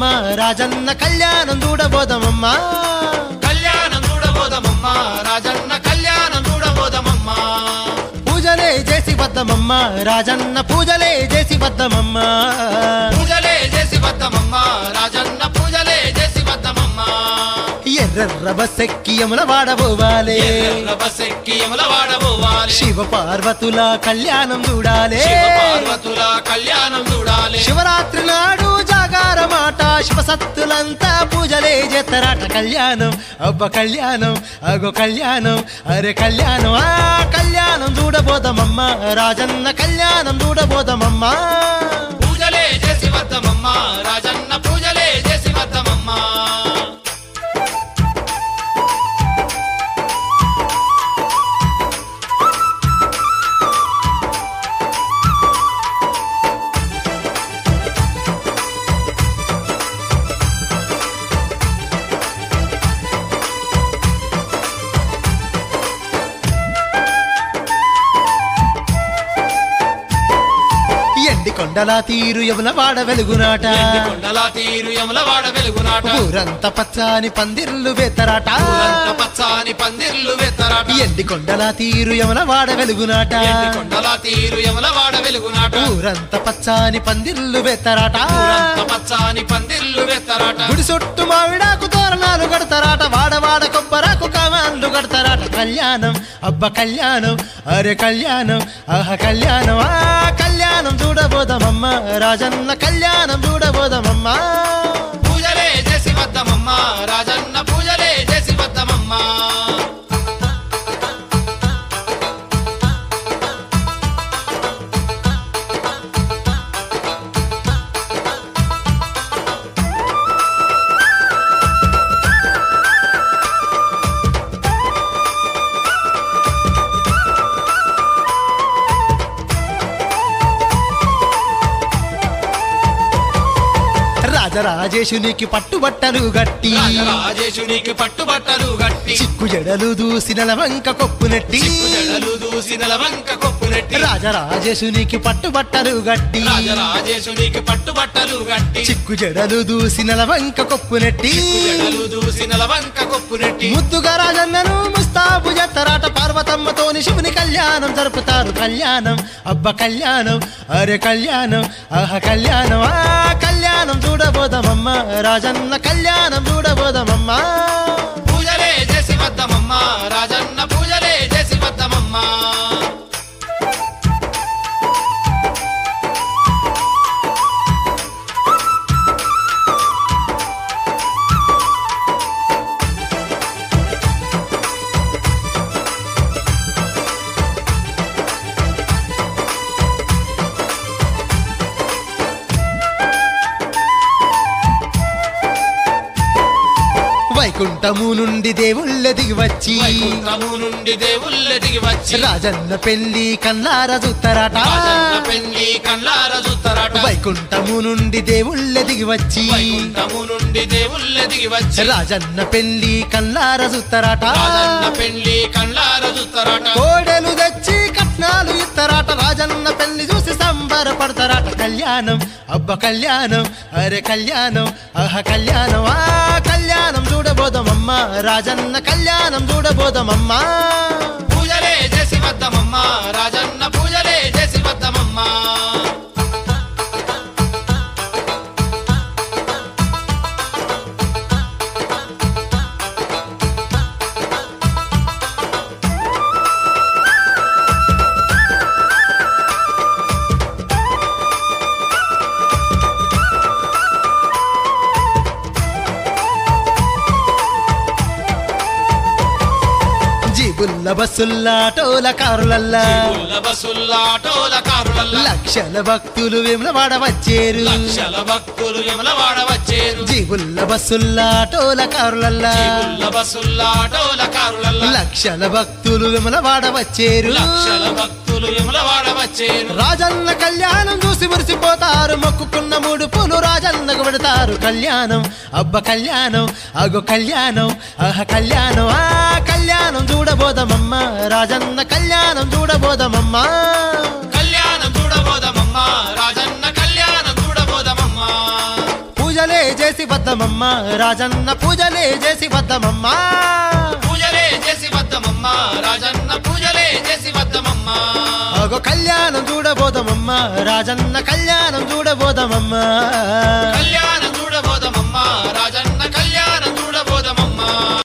చూడబోదమమ్మ రాజన్న కళ్యాణం చూడబోదమమ్మ కళ్యాణం చూడబోదమమ్మ రాజన్న కళ్యాణం చూడబోదమమ్మ పూజలే చేసి వద్దమమ్మ రాజన్న పూజలే చేసి వద్దమమ్మ పూజలే చేసి వద్దమమ్మ రాజన్న పూజలే చేసి వద్దమమ్మ ఎర్రెర్ర బస్సెక్కి యమున వాడబోవాలే ఎర్ర బస్సెక్కి యముల వాడబోవాలి శివ పార్వతుల కళ్యాణం చూడాలే శివ పార్వతుల కళ్యాణం చూడాలి శివరాత్రి నాడు జాగారమాట శివసత్తులంతా పూజలే చేస్తారట కళ్యాణం అబ్బ కళ్యాణం అగో కళ్యాణం అరే కళ్యాణం ఆ కళ్యాణం చూడబోదమమ్మ రాజన్న కళ్యాణం చూడబోదమమ్మ పూజలే చేసి వద్దమమ్మ రాజన్న పూజలే చేసి వద్దమమ్మ ఎండి కొండల తీరు యమున వాడ వెలుగునాట కొండల తీరు యముల వాడ వెలుగునాట ఊరంత పచ్చని పందిర్లు వేతరాట ఊరంత పచ్చాని పందిర్లు వెత్తరాట ఎండి కొండల తీరు యమున వాడ వెలుగునాట ఎండి కొండల తీరు యముల వాడ వెలుగునాట ఊరంత పచ్చని పందిర్లు వేతరాట ఊరంత పచ్చాని పందిర్లు వెత్తరాట గుడి చుట్టూ మావిడాకు తోరణాలు కడతారాట వాడవాడ కొబ్బరాకు కమాన్లు కడతారాట కళ్యాణం అబ్బ కళ్యాణం అరే కళ్యాణం ఆహ కళ్యాణం ఆ కళ్యాణం చూడబోదమమ్మ రాజన్న కళ్యాణం చూడబోదమమ్మ పూజలే చేసి వద్దమమ్మ రాజన్న పూజలే చేసి వద్దమమ్మ రాజరాజేశునికి పట్టుబట్టలు గట్టి రాజరాజేశునికి పట్టుబట్టలు గట్టి చిక్కు జడలు దూసి నెలవంక కొప్పు నెట్టి జడలు దూసి నెలవంక కొప్పు నెట్టి రాజరాజేశునికి పట్టుబట్టలు గట్టి రాజరాజేశునికి పట్టుబట్టలు గట్టి చిక్కు జడలు దూసి నెలవంక కొప్పు నెట్టి జడలు దూసి నెలవంక కొప్పు నెట్టి ముద్దుగా రాజన్నను ముస్తాబు జత్తరాట పార్వతమ్మతోని శివుని కళ్యాణం జరుపుతారు కళ్యాణం అబ్బ కళ్యాణం అరే కళ్యాణం ఆహ కళ్యాణం ఆ కళ్యాణం చూడబోదమమ్మ రాజన్న కళ్యాణం చూడబోదమమ్మ పూజలే చేసి వద్దమమ్మ రాజన్న పూజలే చేసి వద్దమమ్మ వైకుంఠము నుండి దేవుళ్ళ దిగి వచ్చి వైకుంఠము నుండి దేవుళ్ళ దిగి వచ్చి రాజన్న పెళ్లి కన్నార చూత్తరాట రాజన్న పెళ్లి కళ్ళార చూత్తరాట వైకుంఠము నుండి దేవుళ్ళ దిగి వచ్చి వైకుంఠము నుండి దేవుళ్ళ దిగి వచ్చి రాజన్న పెళ్లి కన్నార చూత్తరాట రాజన్న పెళ్లి కళ్ళార చూత్తరాట కోడెలు తెచ్చి కట్నాలు ఇత్తరాట రాజన్న పెళ్లి చూసి సంబరపడతారాట కళ్యాణం అబ్బ కళ్యాణం అరే కళ్యాణం ఆహ కళ్యాణం ఆ కళ్యాణం చూడబోదమమ్మ రాజన్న కళ్యాణం చూడబోదమమ్మ పూజలే చేసి వద్దమమ్మ రాజన్న పూజలే చేసి వద్దమమ్మ జీబుల్ల బస్సుల్లా టోల కారులల్లా జీవుల బస్సుల్లా ఆటోల కారులల్లా లక్షల భక్తులు వేములవాడ వచ్చేరు లక్షల భక్తులు విమలవాడ వచ్చేరు జీబుల్ల బస్సుల్లా టోల కారులల్లా జీవుల బస్సుల్లా ఆటోల కారులల్లా లక్షల భక్తులు విమలవాడ వచ్చేరు లక్షల భక్తులు విమలవాడ వచ్చేరు రాజన్న కళ్యాణం చూసి మురిసిపోతారు మొక్కుకున్న మూడు పూలు రాజన్నకు పెడతారు కళ్యాణం అబ్బ కళ్యాణం అగో కళ్యాణం ఆహ కళ్యాణం ఆ కళ్యాణం చూడబోదమమ్మ రాజన్న కళ్యాణం చూడబోదమమ్మ కళ్యాణం చూడబోదమమ్మ రాజన్న కళ్యాణం చూడబోదమమ్మ పూజలే చేసి చేసి వద్దమమ్మ రాజన్న పూజలే చేసి వద్దమమ్మ పూజలే చేసి వద్దమమ్మ రాజన్న పూజలే చేసి వద్దమమ్మ అగో కళ్యాణం చూడబోదమమ్మ రాజన్న కళ్యాణం